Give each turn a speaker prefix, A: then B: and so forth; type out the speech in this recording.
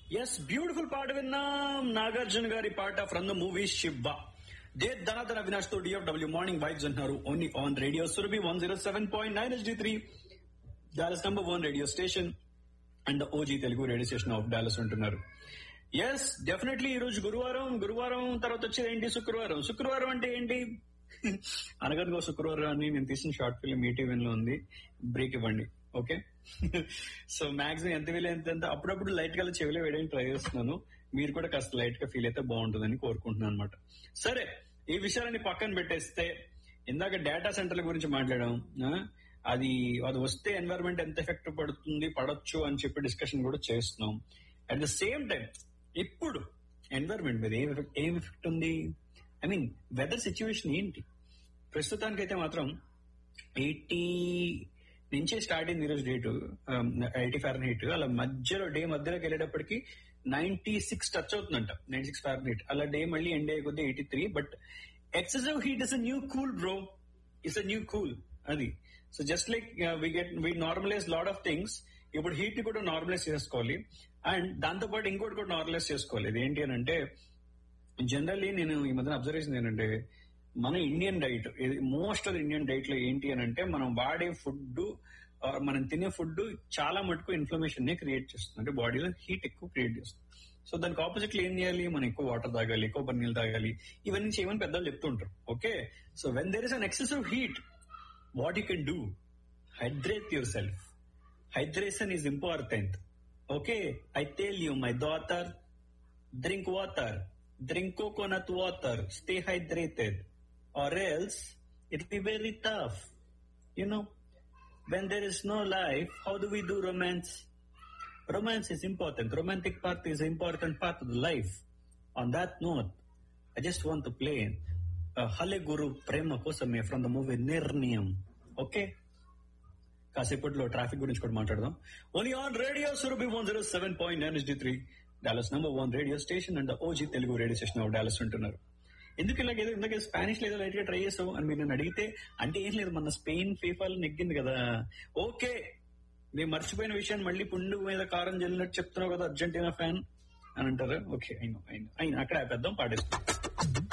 A: Yes beautiful పాట విన్నాం నాగార్జున గారి పాట ఫ్రమ్ ద మూవీ శిబ్బ దే ధనాధన అవినాష్ తో డిఎఫ్డబ్ల్యూ మార్నింగ్ వైబ్స్ అంటున్నారు only on radio Surabhi one zero seven point nine S D three Dallas number one radio station and OG Telugu radio station of Dallas ఉంటున్నారు ఎస్ డెఫినెట్లీ ఈ రోజు గురువారం గురువారం తర్వాత వచ్చేది ఏంటి శుక్రవారం శుక్రవారం అంటే ఏంటి అనగనగా శుక్రవారం అని నేను తీసిన షార్ట్ ఫిల్మ్ ఈటీవీ లో ఉంది బ్రేక్ ఇవ్వండి ఓకే సో మాక్సిమం ఎంత వీలు ఎంత ఎంత అప్పుడప్పుడు లైట్ గా చెవిలో వేయడానికి ట్రై చేస్తున్నాను మీరు కూడా కాస్త లైట్ గా ఫీల్ అయితే బాగుంటుందని కోరుకుంటున్నాను అనమాట సరే ఈ విషయాలని పక్కన పెట్టేస్తే ఇందాక డేటా సెంటర్ల గురించి మాట్లాడాం ఆ? అది అది వస్తే ఎన్వైరన్మెంట్ ఎంత ఎఫెక్ట్ పడుతుంది పడొచ్చు అని చెప్పి డిస్కషన్ కూడా చేస్తున్నాం అట్ ద సేమ్ టైం ఇప్పుడు ఎన్వైరన్మెంట్ మీద ఏం ఎఫెక్ట్ ఏం ఎఫెక్ట్ ఉంది ఐ మీన్ వెదర్ సిచ్యువేషన్ ఏంటి ప్రస్తుతానికైతే మాత్రం ఎయిటీ నుంచే స్టార్ట్ అయింది ఈరోజు డేటు ఎయిటీ ఫారెన్ హీట్ అలా మధ్యలో డే మధ్యలోకి వెళ్ళేటప్పటికి నైన్టీ సిక్స్ టచ్ అవుతుందంట నైన్టీ సిక్స్ ఫారెన్ హీట్ అలా డే మళ్ళీ ఎండ్ అయ్యకొద్ది eighty three but excessive heat is a new cool bro is a new cool అది so just like we get we normalise lot of things ఇప్పుడు heat ని కూడా normalise చేసుకోవాలి and దాంతో పాటు ఇంకోటి కూడా నార్మలైజ్ చేసుకోవాలి ఇది ఏంటి అని అంటే జనరల్లీ నేను ఈ మధ్యన అబ్జర్వ్ చేసింది ఏంటంటే మన Indian diet most of Indian diet లో ఏంటి అని అంటే మనం వాడే ఫుడ్ మనం తినే ఫుడ్ చాలా మటుకు ఇన్ఫ్లమేషన్ నే క్రియేట్ చేస్తుంది అంటే బాడీలో హీట్ ఎక్కువ క్రియేట్ చేస్తుంది సో దానికి ఆపోజిట్ లో ఏం చేయాలి మనం ఎక్కువ వాటర్ తాగాలి ఎక్కువ పన్నీళ్ళు తాగాలి ఇవన్నీ చేయమని పెద్దలు చెప్తుంటారు okay so when there is an excessive heat what you can do hydrate yourself hydration is important okay I tell you my daughter drink water, drink coconut water, stay hydrated, or else it'll be very tough. You know, when there is no life, how do we do romance? Romance is important. Romantic part is an important part of the life. On that note, I just want to play uh, Hale Guru Prema Kosame from the movie Nirniyam. Okay? కాసేపట్లో traffic గురించి కూడా మాట్లాడదాం only on radio Surabhi one zero seven point nine S three Dallas number one radio station and OG Telugu radio station of Dallas ఉంటున్నారు ఎందుకు ఇలాగ ఏదో ఇందాక Spanish లేదో లైట్ గా ట్రై చేసావు అని మీరు నన్ను అడిగితే అంటే ఏం లేదు మన స్పెయిన్ ఫీఫాల్ నెగ్గింది కదా ఓకే నేను మర్చిపోయిన విషయాన్ని మళ్ళీ పుండు మీద కారం జల్లినట్టు చెప్తున్నావు కదా అర్జెంటీనా ఫ్యాన్ అని అంటారు ఓకే అయినా అయినా అయినా అక్కడ ఆపేద్దాం పాడేస్తాం